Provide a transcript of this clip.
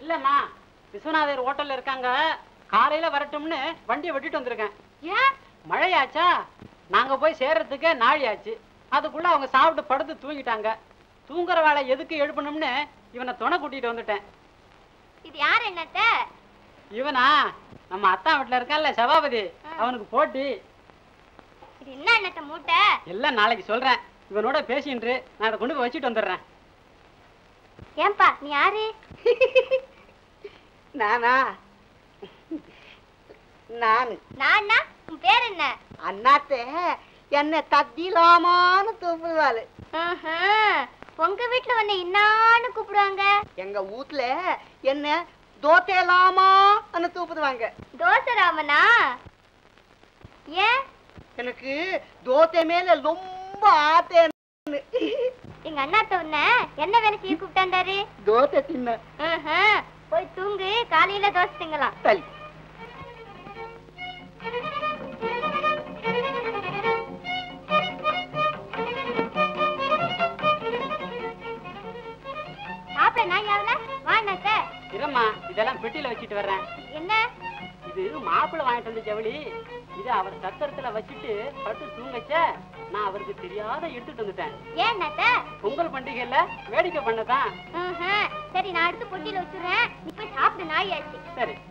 இல்லம்மா விஸ்வநாதர் ஹோட்டல்ல இருக்காங்க காலையில வரட்டும்னு வண்டியை விட்டுட்டு வந்திருக்கேன் ஏன் மழையாச்சா நாங்க போய் சேர்றதுக்கு நாழி ஆச்சு அதுக்குள்ள அவங்க சாப்பிட்டு படுத்து தூங்கிட்டாங்க தூங்குற வேலை எதுக்கு எழுப்பணும்னு இவனை துணை கூட்டிட்டு வந்துட்டேன் இது யார் என்னத்த இவனா நம்ம அத்தா வீட்டுல இருக்கான்ல சபாபதி அவனுக்கு போட்டி இது என்ன என்னத்த மூட்டை எல்லாம் நாளைக்கு சொல்றேன் இவனோட பேசின்று நான் அதை கொண்டு போய் வச்சுட்டு வந்துடுறேன் ஏன்பா நீ யாரு நானா நானு நான்னா உன் பேர் என்ன அண்ணாத்தே என்ன தத்திலாமான்னு தூப்புவாள் ஆஹ், உங்க வீட்டுல வந்து இன்னான்னு கூப்பிடுவாங்க எங்க வீட்ல என்ன தோத்தேலாமான்னு தூப்புதுவாங்க தோசை ராமனா ஏன் எனக்கு தோத்தை மேல ரொம்ப ஆத்தேன்னு எங்க அண்ணாத்த உன்ன என்ன வேலை செய்ய கூப்பிட்டாண்டாரு தோத்தை தின்ன ஆஹ், போய் தூங்கு காலையில தோசை திங்கலாம் தள்ளி சாப்பிட நான் யாவல வா அண்ணாத்த இரும்மா இதெல்லாம் பெட்டியில வச்சுட்டு வர்றேன் என்ன இது மாப்பிள்ளை வாங்கிட்டு வந்த ஜவுளி இது அவர் சத்திரத்துல வச்சுட்டு பட்டு தூங்கச்ச நான் அவருக்கு தெரியாத எடுத்துட்டு வந்துட்டேன் ஏன் அண்ணாத்த பொங்கல் பண்டிகையில வேடிக்கை பண்ணதான் ஆஹ், சரி நான் எடுத்து பொட்டியில வச்சுடுறேன் நீ போய் சாப்பிடு நாய் ஆச்சு சரி